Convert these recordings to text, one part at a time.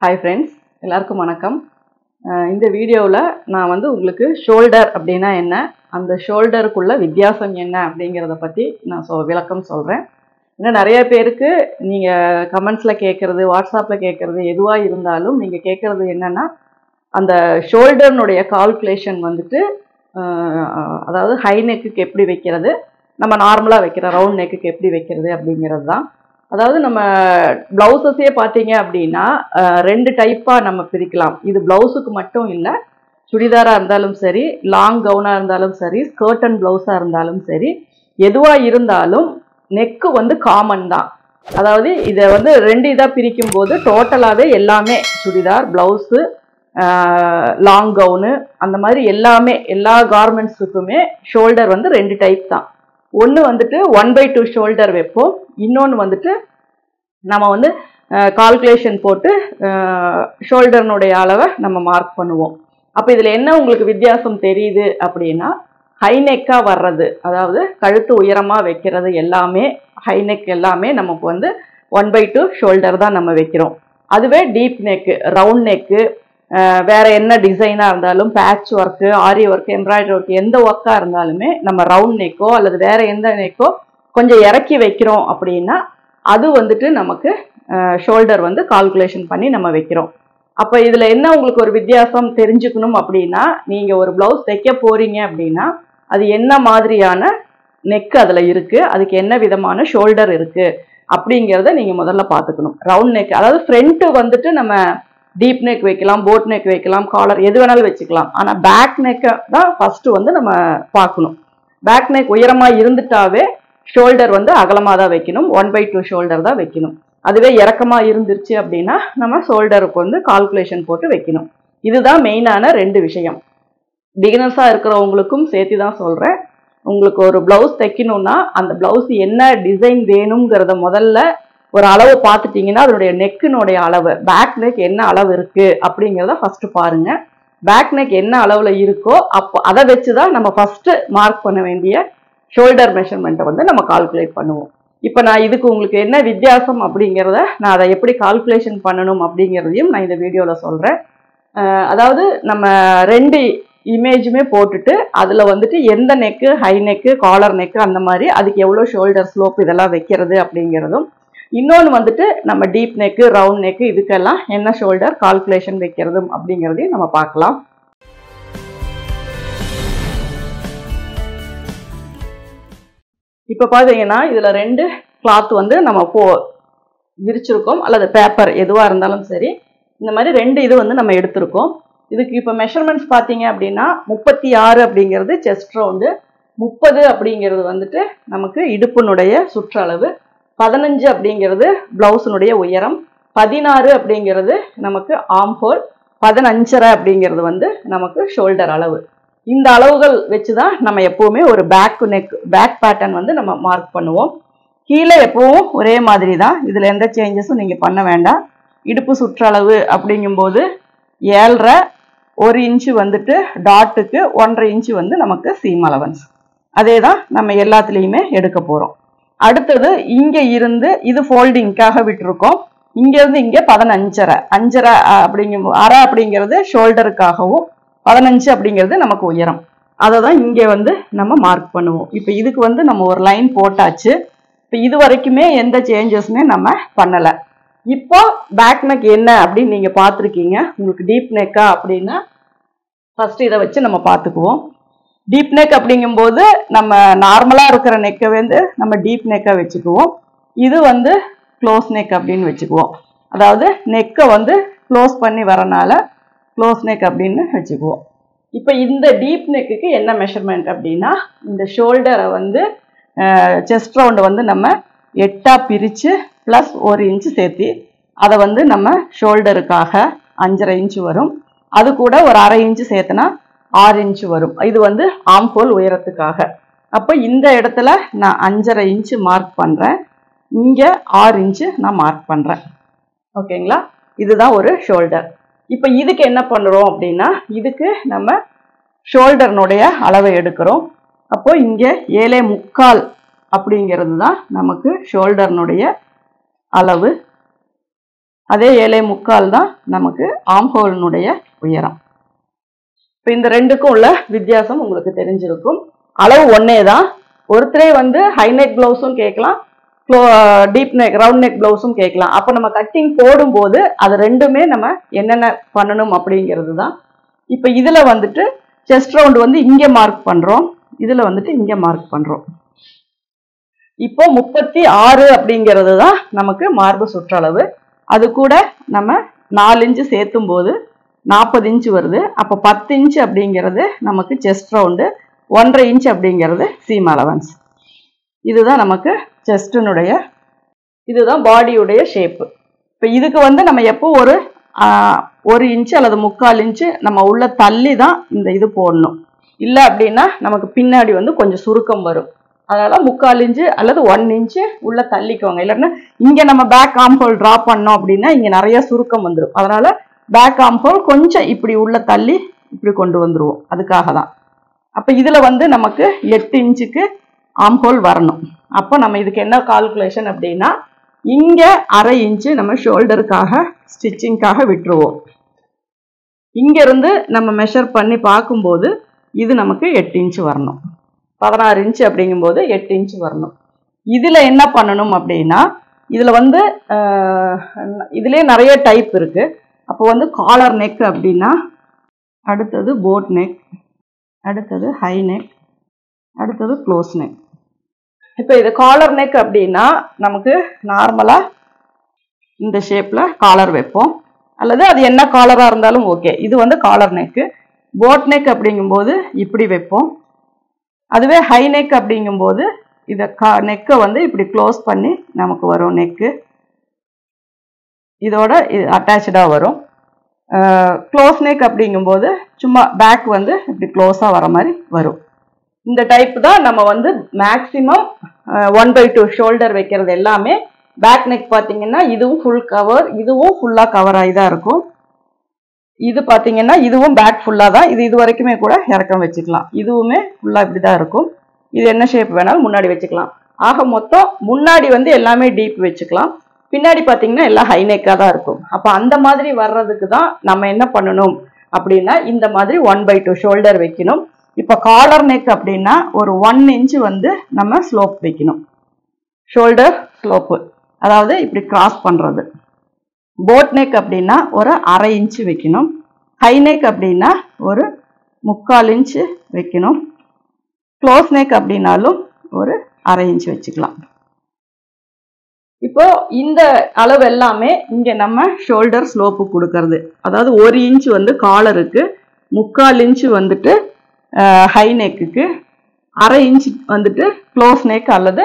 hi friends எல்லாருக்கும் வணக்கம் அஹ் இந்த வீடியோவில் நான் வந்து உங்களுக்கு ஷோல்டர் அப்படின்னா என்ன அந்த ஷோல்டருக்குள்ள வித்தியாசம் என்ன அப்படிங்கிறத பற்றி நான் சொ விளக்கம் சொல்கிறேன் ஏன்னா நிறைய பேருக்கு நீங்கள் கமெண்ட்ஸில் கேட்குறது வாட்ஸ்அப்பில் கேட்குறது எதுவாக இருந்தாலும் நீங்கள் கேட்குறது என்னென்னா அந்த ஷோல்டர்னுடைய கால்குலேஷன் வந்துட்டு அஹ், அதாவது ஹை நெக்குக்கு எப்படி வைக்கிறது நம்ம நார்மலாக வைக்கிற ரவுண்ட் நெக்குக்கு எப்படி வைக்கிறது அப்படிங்கிறது தான் அதாவது நம்ம ப்ளவுசஸே பார்த்தீங்க அப்படின்னா அஹ், ரெண்டு டைப்பாக நம்ம பிரிக்கலாம் இது ப்ளவுஸுக்கு மட்டும் இல்லை சுடிதாராக இருந்தாலும் சரி லாங் கவுனாக இருந்தாலும் சரி ஸ்கர்ட் அண்ட் ப்ளவுஸாக இருந்தாலும் சரி எதுவாக இருந்தாலும் நெக்கு வந்து காமன் தான் அதாவது இதை வந்து ரெண்டு இதாக பிரிக்கும் போது டோட்டலாகவே எல்லாமே சுடிதார் ப்ளவுஸு லாங் கவுனு அந்த மாதிரி எல்லாமே எல்லா கார்மெண்ட்ஸுக்குமே ஷோல்டர் வந்து ரெண்டு டைப் தான் ஒன்று வந்துட்டு ஒன் பை டூ ஷோல்டர் வைப்போம் இன்னொன்று வந்துட்டு நம்ம வந்து கால்குலேஷன் போட்டு ஷோல்டர்னுடைய அளவை நம்ம மார்க் பண்ணுவோம் அப்போ இதில் என்ன உங்களுக்கு வித்தியாசம் தெரியுது அப்படின்னா ஹைநெக்காக வர்றது அதாவது கழுத்து உயரமாக வைக்கிறது எல்லாமே ஹைநெக் எல்லாமே நமக்கு வந்து ஒன் பை டூ ஷோல்டர் தான் நம்ம வைக்கிறோம் அதுவே டீப் நெக்கு ரவுண்ட் நெக்கு வேற என்ன டிசைனாக இருந்தாலும் patch work aari work embroidery work எந்த ஒர்க்காக இருந்தாலுமே நம்ம ரவுண்ட் நெக்கோ அல்லது வேற எந்த நெக்கோ கொஞ்சம் இறக்கி வைக்கிறோம் அப்படின்னா அது வந்துட்டு நமக்கு ஷோல்டர் வந்து கால்குலேஷன் பண்ணி நம்ம வைக்கிறோம் அப்போ இதில் என்ன உங்களுக்கு ஒரு வித்தியாசம் தெரிஞ்சுக்கணும் அப்படின்னா நீங்கள் ஒரு ப்ளவுஸ் தைக்க போறீங்க அப்படின்னா அது என்ன மாதிரியான நெக் அதில் இருக்குது அதுக்கு என்ன விதமான ஷோல்டர் இருக்குது அப்படிங்கிறத நீங்கள் முதல்ல பார்த்துக்கணும் ரவுண்ட் நெக் அதாவது ஃப்ரண்ட்டு வந்துட்டு நம்ம டீப் நெக் வைக்கலாம் போட் நெக் வைக்கலாம் காலர் எது வேணாலும் வச்சுக்கலாம் ஆனால் பேக் நெக்கை தான் ஃபஸ்ட்டு வந்து நம்ம பார்க்கணும் பேக் நெக் உயரமாக இருந்துட்டாவே ஷோல்டர் வந்து அகலமாக தான் வைக்கணும் ஒன் பை டூ ஷோல்டர் தான் வைக்கணும் அதுவே இறக்கமாக இருந்துருச்சு அப்படின்னா நம்ம ஷோல்டருக்கு வந்து கால்குலேஷன் போட்டு வைக்கணும் இதுதான் மெயினான ரெண்டு விஷயம் பிகினர்ஸாக இருக்கிறவங்களுக்கும் சேர்த்து தான் சொல்கிறேன் உங்களுக்கு ஒரு ப்ளவுஸ் தைக்கணும்னா அந்த ப்ளவுஸ் என்ன டிசைன் வேணுங்கிறத முதல்ல ஒரு அளவு பார்த்துட்டிங்கன்னா அதனுடைய நெக்கினுடைய அளவு பேக் நெக் என்ன அளவு இருக்குது அப்படிங்கிறத ஃபஸ்ட்டு பாருங்கள் பேக் நெக் என்ன அளவில் இருக்கோ அப்போ அதை வச்சு தான் நம்ம ஃபஸ்ட்டு மார்க் பண்ண வேண்டிய ஷோல்டர் மெஷர்மெண்ட்டை வந்து நம்ம கால்குலேட் பண்ணுவோம் இப்போ நான் இதுக்கு உங்களுக்கு என்ன வித்தியாசம் அப்படிங்கிறத நான் அதை எப்படி கால்குலேஷன் பண்ணணும் அப்படிங்கிறதையும் நான் இந்த வீடியோவில் சொல்கிறேன் அதாவது நம்ம ரெண்டு இமேஜுமே போட்டுட்டு அதில் வந்துட்டு எந்த neck high neck collar neck அந்த மாதிரி அதுக்கு எவ்வளோ ஷோல்டர் ஸ்லோப் இதெல்லாம் வைக்கிறது அப்படிங்கிறதும் இன்னொன்று வந்துட்டு நம்ம டீப் நெக்கு ரவுண்ட் நெக்கு இதுக்கெல்லாம் என்ன ஷோல்டர் கால்குலேஷன் வைக்கிறதும் அப்படிங்கிறதையும் நம்ம பார்க்கலாம் இப்போ பார்த்தீங்கன்னா இதில் ரெண்டு கிளாத் வந்து நம்ம போ விரிச்சிருக்கோம் அல்லது பேப்பர் எதுவாக இருந்தாலும் சரி இந்த மாதிரி ரெண்டு இது வந்து நம்ம எடுத்திருக்கோம் இதுக்கு இப்போ மெஷர்மெண்ட்ஸ் பார்த்தீங்க அப்படின்னா முப்பத்தி ஆறு அப்படிங்கிறது செஸ்ட் ரவுண்டு முப்பது அப்படிங்கிறது வந்துட்டு நமக்கு இடுப்பினுடைய சுற்றளவு பதினஞ்சு அப்படிங்கிறது ப்ளவுஸினுடைய உயரம் பதினாறு அப்படிங்கிறது நமக்கு ஆம் ஹோல் பதினஞ்சரை அப்படிங்கிறது வந்து நமக்கு ஷோல்டர் அளவு இந்த அளவுகள் வச்சு தான் நம்ம எப்போவுமே ஒரு பேக் நெக் பேக் பேட்டர்ன் வந்து நம்ம மார்க் பண்ணுவோம் கீழே எப்பவும் ஒரே மாதிரி தான் இதில் எந்த சேஞ்சஸும் நீங்கள் பண்ண வேண்டாம் இடுப்பு சுற்றளவு அப்படிங்கும்போது ஏழரை ஒரு இன்ச்சு வந்துட்டு டாட்டுக்கு ஒன்றரை இன்ச்சு வந்து நமக்கு சீம் அலவன்ஸ் அதே தான் நம்ம எல்லாத்துலேயுமே எடுக்க போகிறோம் அடுத்தது இங்கே இருந்து இது ஃபோல்டிங்க்காக விட்டுருக்கோம் இங்கேருந்து இங்கே பதினஞ்சரை அஞ்சரை அப்படிங்கும் அரை அப்படிங்கிறது ஷோல்டருக்காகவும் பதினஞ்சு அப்படிங்கிறது நமக்கு உயரம் அதை தான் இங்கே வந்து நம்ம மார்க் பண்ணுவோம் இப்போ இதுக்கு வந்து நம்ம ஒரு லைன் போட்டாச்சு இப்போ இது வரைக்குமே எந்த சேஞ்சஸுமே நம்ம பண்ணலை இப்போ பேக் நெக் என்ன அப்படின்னு நீங்கள் பார்த்துருக்கீங்க உங்களுக்கு டீப் நெக்கா அப்படின்னா ஃபர்ஸ்ட் இதை வச்சு நம்ம பார்த்துக்குவோம் டீப் நெக் அப்படிங்கும்போது நம்ம நார்மலாக இருக்கிற நெக்கை வந்து நம்ம டீப் நெக்காக வச்சுக்குவோம் இது வந்து க்ளோஸ் நெக் அப்படின்னு வச்சுக்குவோம் அதாவது நெக்கை வந்து க்ளோஸ் பண்ணி வரனால க்ளோஸ் நெக் அப்படின்னு வச்சுக்குவோம் இப்போ இந்த டீப் நெக்குக்கு என்ன மெஷர்மெண்ட் அப்படின்னா இந்த ஷோல்டரை வந்து செஸ்ட் ரவுண்டை வந்து நம்ம எட்டாக பிரித்து ப்ளஸ் ஒரு இன்ச்சு சேர்த்து அதை வந்து நம்ம ஷோல்டருக்காக அஞ்சரை இன்ச்சு வரும் அது கூட ஒரு அரை இன்ச்சு சேர்த்துனா ஆறு இன்ச்சு வரும் இது வந்து ஆம்கோல் உயரத்துக்காக அப்போ இந்த இடத்துல நான் அஞ்சரை இன்ச்சு மார்க் பண்ணுறேன் இங்கே ஆறு இன்ச்சு நான் மார்க் பண்ணுறேன் ஓகேங்களா இதுதான் ஒரு ஷோல்டர் இப்போ இதுக்கு என்ன பண்ணுறோம் அப்படின்னா இதுக்கு நம்ம ஷோல்டர்னுடைய அளவை எடுக்கிறோம் அப்போ இங்கே ஏழே முக்கால் அப்படிங்கிறது தான் நமக்கு ஷோல்டர்னுடைய அளவு அதே ஏழே முக்கால் தான் நமக்கு ஆம்ஹோலினுடைய உயரம் இப்போ இந்த ரெண்டுக்கும் உள்ள வித்தியாசம் உங்களுக்கு தெரிஞ்சிருக்கும் அளவு ஒன்னே தான் ஒருத்தரே வந்து ஹை நெக் ப்ளவுஸும் கேட்கலாம் டீப் நெக் ரவுண்ட் நெக் ப்ளவுஸும் கேட்கலாம் அப்போ நம்ம கட்டிங் போடும்போது அது ரெண்டுமே நம்ம என்னென்ன பண்ணணும் அப்படிங்கிறது தான் இப்போ இதில் வந்துட்டு செஸ்ட் ரவுண்ட் வந்து இங்கே மார்க் பண்ணுறோம் இதில் வந்துட்டு இங்கே மார்க் பண்ணுறோம் இப்போ முப்பத்தி ஆறு அப்படிங்கிறது தான் நமக்கு மார்பு சுற்றளவு அது கூட நம்ம நாலு இன்ச்சு சேர்த்தும் போது நாற்பது இன்ச்சு வருது அப்போ பத்து இன்ச்சு அப்படிங்கிறது நமக்கு செஸ்ட் ரவுண்டு ஒன்றரை இன்ச் அப்படிங்கிறது சீம் அலவன்ஸ் இதுதான் நமக்கு செஸ்டினுடைய இதுதான் பாடியுடைய ஷேப்பு இப்போ இதுக்கு வந்து நம்ம எப்போ ஒரு ஆஹ், ஒரு இன்ச்சு அல்லது முக்கால் இன்ச்சு நம்ம உள்ள தள்ளி தான் இந்த இது போடணும் இல்லை அப்படின்னா நமக்கு பின்னாடி வந்து கொஞ்சம் சுருக்கம் வரும் அதனால முக்கால் இன்ச்சு அல்லது ஒன் இன்ச்சு உள்ள தள்ளிக்கோங்க இல்லைன்னா இங்கே நம்ம பேக் ஆம் ஹோல் ட்ரா பண்ணோம் அப்படின்னா இங்கே நிறைய சுருக்கம் வந்துடும் அதனால பேக் ஆம் ஹோல் கொஞ்சம் இப்படி உள்ள தள்ளி இப்படி கொண்டு வந்துருவோம் அதுக்காக தான் அப்போ இதில் வந்து நமக்கு எட்டு இன்ச்சுக்கு ஆம் ஹோல் வரணும் அப்போ நம்ம இதுக்கு என்ன கால்குலேஷன் அப்படின்னா இங்கே அரை இன்ச்சு நம்ம ஷோல்டருக்காக ஸ்டிச்சிங்காக விட்டுருவோம் இங்கேருந்து நம்ம மெஷர் பண்ணி பார்க்கும்போது இது நமக்கு எட்டு இன்ச்சு வரணும் பதினாறு இன்ச்சு அப்படிங்கும்போது எட்டு இன்ச்சு வரணும் இதில் என்ன பண்ணணும் அப்படின்னா இதில் வந்து ஆஹ், இதுலயே நிறைய டைப் இருக்கு அப்போ வந்து காலர் நெக் அப்படின்னா அடுத்தது போட் நெக் அடுத்தது ஹை நெக் அடுத்தது க்ளோஸ் நெக் இப்போ இது காலர் நெக் அப்படின்னா நமக்கு நார்மலாக இந்த ஷேப்பில் காலர் வைப்போம் அல்லது அது என்ன காலராக இருந்தாலும் ஓகே இது வந்து காலர் நெக்கு போட் நெக் அப்படிங்கும்போது இப்படி வைப்போம் அதுவே ஹை நெக் அப்படிங்கும்போது இதை கா நெக்கை வந்து இப்படி க்ளோஸ் பண்ணி நமக்கு வரும் நெக்கு இதோட இது அட்டாச்சாக வரும் க்ளோஸ் நெக் அப்படிங்கும்போது சும்மா பேக் வந்து இப்படி க்ளோஸாக வர மாதிரி வரும் இந்த டைப் தான் நம்ம வந்து maximum one by two shoulder வைக்கிறது எல்லாமே பேக் நெக் பார்த்தீங்கன்னா இதுவும் ஃபுல் கவர் இதுவும் ஃபுல்லாக கவர் ஆகி தான் இருக்கும் இது பார்த்தீங்கன்னா இதுவும் பேக் ஃபுல்லாக தான் இது இது வரைக்குமே கூட இறக்கம் வச்சுக்கலாம் இதுவுமே ஃபுல்லாக இப்படி தான் இருக்கும் இது என்ன ஷேப் வேணாலும் முன்னாடி வச்சுக்கலாம் ஆக மொத்தம் முன்னாடி வந்து எல்லாமே டீப் வச்சுக்கலாம் பின்னாடி பார்த்தீங்கன்னா எல்லாம் ஹை நெக்காக தான் இருக்கும் அப்போ அந்த மாதிரி வர்றதுக்கு தான் நம்ம என்ன பண்ணணும் அப்படின்னா இந்த மாதிரி ஒன் பை டூ ஷோல்டர் வைக்கணும் இப்போ காலர் நெக் அப்படின்னா ஒரு ஒன் இன்ச்சு வந்து நம்ம ஸ்லோப் வைக்கணும் ஷோல்டர் ஸ்லோப்பு அதாவது இப்படி கிராஸ் பண்ணுறது போட் நெக் அப்படின்னா ஒரு அரை இன்ச்சு வைக்கணும் ஹை நெக் அப்படின்னா ஒரு முக்கால் இன்ச்சு வைக்கணும் க்ளோஸ் நெக் அப்படின்னாலும் ஒரு அரை இன்ச் வச்சுக்கலாம் இப்போ இந்த அளவு எல்லாமே இங்க நம்ம ஷோல்டர் ஸ்லோப்பு கொடுக்கறது அதாவது ஒரு இன்ச் வந்து காலருக்கு முக்கால் இன்ச் வந்துட்டு ஹை நெக்குக்கு அரை இன்ச் வந்துட்டு க்ளோஸ் நெக் அல்லது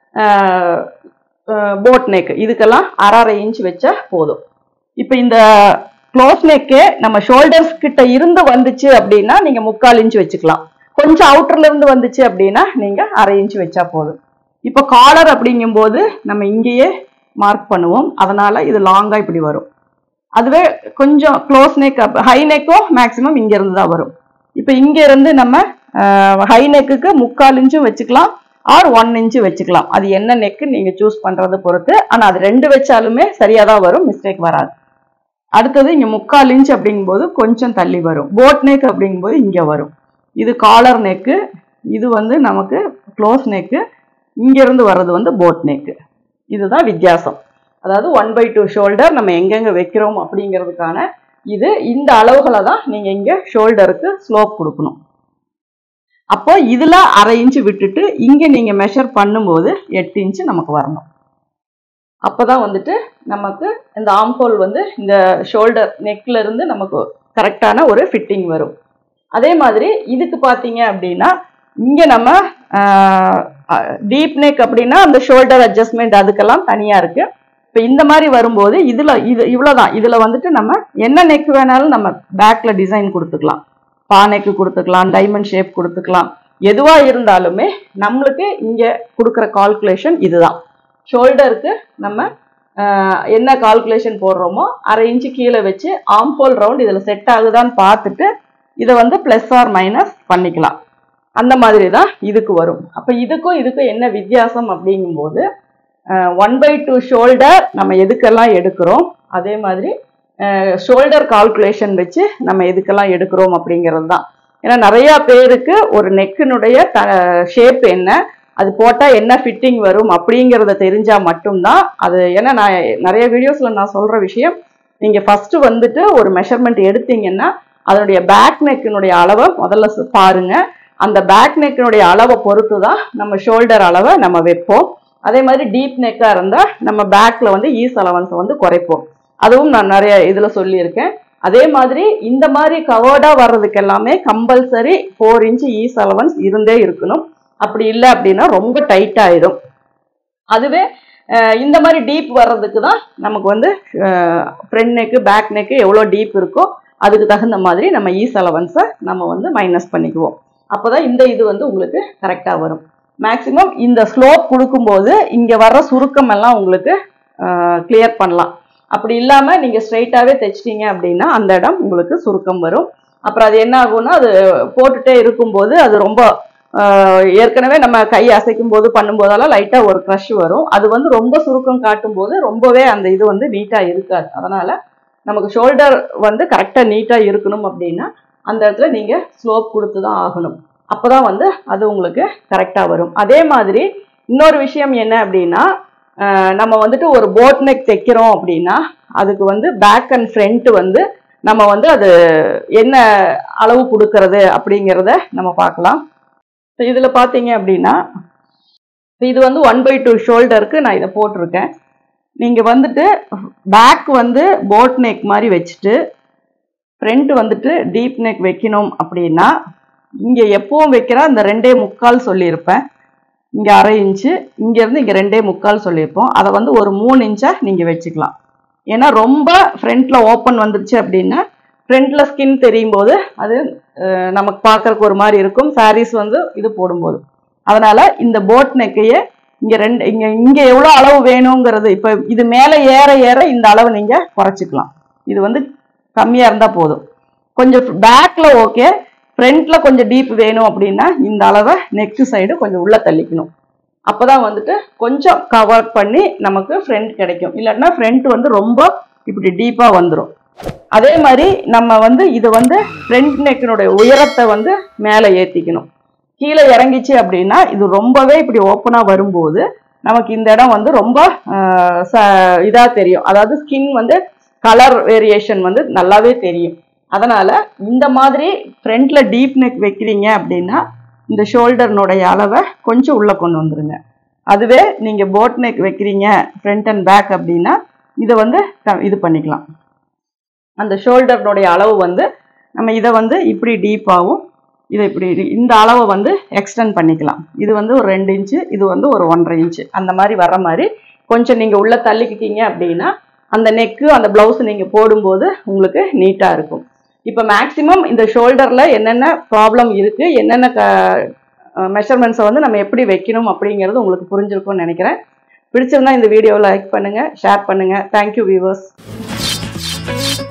போட் நெக் இதுக்கெல்லாம் அரை அரை இன்ச் வச்சா போதும் இப்போ இந்த க்ளோஸ் நெக்கே நம்ம ஷோல்டர்ஸ் கிட்ட இருந்து வந்துச்சு அப்படின்னா நீங்க முக்கால் இன்ச் வச்சுக்கலாம் கொஞ்சம் அவுட்டர்ல இருந்து வந்துச்சு அப்படின்னா நீங்க அரை இன்ச் வச்சா போதும் இப்போ காலர் அப்படிங்கும்போது நம்ம இங்கேயே மார்க் பண்ணுவோம் அதனால இது லாங்கா இப்படி வரும் அதுவே கொஞ்சம் க்ளோஸ் நெக் ஹை நெக்கும் மேக்ஸிமம் இங்க இருந்து தான் வரும் இப்போ இங்க இருந்து நம்ம ஹை நெக்குக்கு முக்கால் இன்ச்சும் வச்சுக்கலாம் ஆர் ஒன் இன்ச்சு வச்சுக்கலாம் அது என்ன நெக்கு நீங்க சூஸ் பண்றதை பொறுத்து ஆனா அது ரெண்டு வச்சாலுமே சரியா தான் வரும் மிஸ்டேக் வராது அடுத்தது இங்க முக்கால் இன்ச் அப்படிங்கும்போது கொஞ்சம் தள்ளி வரும் போட் நெக் அப்படிங்கும்போது இங்க வரும் இது காலர் நெக்கு இது வந்து நமக்கு க்ளோஸ் நெக்கு இங்க இருந்து வர்றது வந்து போட் நெக்கு இதுதான் வித்தியாசம் அதாவது ஒன் பை டூ ஷோல்டர் நம்ம எங்கெங்க வைக்கிறோம் அப்படிங்கிறதுக்கான இது இந்த அளவுகளை தான் நீங்க இங்க ஷோல்டருக்கு ஸ்லோப் கொடுக்கணும் அப்போ இதுல அரை இன்ச்சு விட்டுட்டு இங்க நீங்க மெஷர் பண்ணும்போது எட்டு இன்ச்சு நமக்கு வரணும் அப்பதான் வந்துட்டு நமக்கு இந்த ஆம்ஹோல் வந்து இந்த ஷோல்டர் நெக்ல இருந்து நமக்கு கரெக்டான ஒரு ஃபிட்டிங் வரும் அதே மாதிரி இதுக்கு பார்த்தீங்க அப்படின்னா இங்க நம்ம டீப் நெக் அப்படின்னா அந்த ஷோல்டர் அட்ஜஸ்ட்மெண்ட் அதுக்கெல்லாம் தனியா இருக்கு இப்போ இந்த மாதிரி வரும்போது இதுல இது இவ்வளவுதான் இதுல வந்துட்டு நம்ம என்ன நெக் வேணாலும் நம்ம பேக்ல டிசைன் கொடுத்துக்கலாம் பா நெக் கொடுத்துக்கலாம் டைமண்ட் ஷேப் கொடுத்துக்கலாம் எதுவா இருந்தாலுமே நம்மளுக்கு இங்க கொடுக்குற கால்குலேஷன் இதுதான் ஷோல்டருக்கு நம்ம ஆஹ், என்ன கால்குலேஷன் போடுறோமோ அரை இன்ச்சு கீழே வச்சு ஆம்போல் ரவுண்ட் இதில் செட் ஆகுதான்னு பார்த்துட்டு இதை வந்து ப்ளஸ் ஆர் மைனஸ் பண்ணிக்கலாம் அந்த மாதிரி தான் இதுக்கு வரும் அப்போ இதுக்கும் இதுக்கும் என்ன வித்தியாசம் அப்படிங்கும்போது ஒன் பை டூ ஷோல்டர் நம்ம எதுக்கெல்லாம் எடுக்கிறோம் அதே மாதிரி ஷோல்டர் கால்குலேஷன் வச்சு நம்ம எதுக்கெல்லாம் எடுக்கிறோம் அப்படிங்கிறது தான் ஏன்னா நிறைய பேருக்கு ஒரு நெக்கினுடைய த ஷேப் என்ன அது போட்டால் என்ன ஃபிட்டிங் வரும் அப்படிங்கிறத தெரிஞ்சால் மட்டும்தான் அது ஏன்னா நான் நிறைய வீடியோஸில் நான் சொல்கிற விஷயம் நீங்கள் ஃபஸ்ட்டு வந்துட்டு ஒரு மெஷர்மெண்ட் எடுத்தீங்கன்னா அதனுடைய பேக் நெக்கினுடைய அளவை முதல்ல சு- பாருங்க அந்த பேக் நெக்கினுடைய அளவை பொறுத்து தான் நம்ம ஷோல்டர் அளவை நம்ம வைப்போம் அதே மாதிரி டீப் நெக்காக இருந்தால் நம்ம பேக்கில் வந்து ஈஸ் அலவன்ஸை வந்து குறைப்போம் அதுவும் நான் நிறைய இதில் சொல்லியிருக்கேன் அதே மாதிரி இந்த மாதிரி கவர்டாக வர்றதுக்கு எல்லாமே compulsory four inch ease allowance இருந்தே இருக்கணும் அப்படி இல்லை அப்படின்னா ரொம்ப டைட் ஆயிடும் அதுவே அஹ், இந்த மாதிரி டீப் வர்றதுக்கு தான் நமக்கு வந்து ஃப்ரண்ட் நெக்கு பேக் நெக்கு எவ்வளோ டீப் இருக்கோ அதுக்கு தகுந்த மாதிரி நம்ம ஈஸ் அலவன்ஸை நம்ம வந்து மைனஸ் பண்ணிக்குவோம் அப்போ தான் இந்த இது வந்து உங்களுக்கு கரெக்டாக வரும் மேக்ஸிமம் இந்த ஸ்லோப் கொடுக்கும்போது இங்கே வர்ற சுருக்கம் எல்லாம் உங்களுக்கு கிளியர் பண்ணலாம் அப்படி இல்லாமல் நீங்கள் ஸ்ட்ரைட்டாகவே தைச்சிட்டீங்க அப்படின்னா அந்த இடம் உங்களுக்கு சுருக்கம் வரும் அப்புறம் அது என்ன ஆகும்னா அது போட்டுட்டே இருக்கும்போது அது ரொம்ப ஆஹ், ஏற்கனவே நம்ம கை அசைக்கும் போது பண்ணும்போதெல்லாம் லைட்டாக ஒரு க்ரஷ் வரும் அது வந்து ரொம்ப சுருக்கம் காட்டும் போது ரொம்பவே அந்த இது வந்து நீட்டாக இருக்காது அதனால் நமக்கு ஷோல்டர் வந்து கரெக்டாக நீட்டாக இருக்கணும் அப்படின்னா அந்த இடத்துல நீங்கள் ஸ்லோப் கொடுத்து தான் ஆகணும் அப்போ தான் வந்து அது உங்களுக்கு கரெக்டாக வரும் அதே மாதிரி இன்னொரு விஷயம் என்ன அப்படின்னா ஆஹ் நம்ம வந்துட்டு ஒரு போட் நெக் தைக்கிறோம் அப்படின்னா அதுக்கு வந்து பேக் அண்ட் ஃப்ரண்ட் வந்து நம்ம வந்து அது என்ன அளவு கொடுக்கறது அப்படிங்கிறத நம்ம பார்க்கலாம் இப்போ இதில் பார்த்தீங்க அப்படின்னா இப்ப இது வந்து ஒன் பை டூ ஷோல்டருக்கு நான் இதை போட்டிருக்கேன் நீங்கள் வந்துட்டு பேக் வந்து போட் நெக் மாதிரி வச்சுட்டு ஃப்ரண்ட் வந்துட்டு டீப் நெக் வைக்கணும் அப்படின்னா இங்கே எப்பவும் வைக்கிற அந்த ரெண்டே முக்கால் சொல்லியிருப்பேன் இங்கே அரை இன்ச்சு இங்கேருந்து இங்கே ரெண்டே முக்கால் சொல்லியிருப்போம் அதை வந்து ஒரு மூணு இன்ச்சாக நீங்கள் வச்சுக்கலாம் ஏன்னா ரொம்ப ஃப்ரண்ட்டில் ஓப்பன் வந்துருச்சு அப்படின்னா ஃப்ரண்ட்டில் ஸ்கின் தெரியும் போது அது அஹ், நமக்கு பார்க்கறக்கு ஒரு மாதிரி இருக்கும் சாரீஸ் வந்து இது போடும்போது அதனால் இந்த போட் நெக்கையே இங்கே ரெண்டு இங்கே இங்கே எவ்வளோ அளவு வேணுங்கிறது இப்போ இது மேலே ஏற ஏற இந்த அளவு நீங்கள் குறைச்சிக்கலாம் இது வந்து கம்மியாக இருந்தால் போதும் கொஞ்சம் பேக்கில் ஓகே ஃப்ரண்ட்டில் கொஞ்சம் டீப் வேணும் அப்படின்னா இந்த அளவை நெக்கு சைடு கொஞ்சம் உள்ளே தள்ளிக்கணும் அப்போ தான் வந்துட்டு கொஞ்சம் கவர் பண்ணி நமக்கு ஃப்ரண்ட் கிடைக்கும் இல்லாட்டினா ஃப்ரண்ட் வந்து ரொம்ப இப்படி டீப்பாக வந்துடும் அதே மாதிரி நம்ம வந்து இது வந்து ஃப்ரண்ட் நெக்கினுடைய உயரத்தை வந்து மேலே ஏற்றிக்கணும் கீழே இறங்கிச்சு அப்படின்னா இது ரொம்பவே இப்படி ஓப்பனாக வரும்போது நமக்கு இந்த இடம் வந்து ரொம்ப இதாக தெரியும் அதாவது ஸ்கின் வந்து கலர் வேரியேஷன் வந்து நல்லாவே தெரியும் அதனால இந்த மாதிரி ஃப்ரண்ட்ல டீப் நெக் வைக்கிறீங்க அப்படின்னா இந்த ஷோல்டர்னுடைய அளவை கொஞ்சம் உள்ள கொண்டு வந்துருங்க அதுவே நீங்க போட் நெக் வைக்கிறீங்க ஃப்ரண்ட் அண்ட் பேக் அப்படின்னா இதை வந்து க- இது பண்ணிக்கலாம் அந்த ஷோல்டர்னுடைய அளவு வந்து நம்ம இதை வந்து இப்படி டீப்பாகவும் இதை இப்படி இ- இந்த அளவை வந்து எக்ஸ்டெண்ட் பண்ணிக்கலாம் இது வந்து ஒரு ரெண்டு இன்ச்சு இது வந்து ஒரு ஒன்றரை இன்ச்சு அந்த மாதிரி வர மாதிரி கொஞ்சம் நீங்கள் உள்ளே தள்ளிக்கிட்டீங்க அப்படின்னா அந்த நெக்கு அந்த ப்ளவுஸ் நீங்கள் போடும்போது உங்களுக்கு நீட்டாக இருக்கும் இப்போ மேக்ஸிமம் இந்த ஷோல்டரில் என்னென்ன ப்ராப்ளம் இருக்குது என்னென்ன க மெஷர்மெண்ட்ஸை வந்து நம்ம எப்படி வைக்கணும் அப்படிங்கிறது உங்களுக்கு புரிஞ்சிருக்கும்னு நினைக்கிறேன் பிடிச்சிருந்தா இந்த வீடியோவை லைக் பண்ணுங்கள் ஷேர் பண்ணுங்கள் தேங்க்யூ வியூவர்ஸ்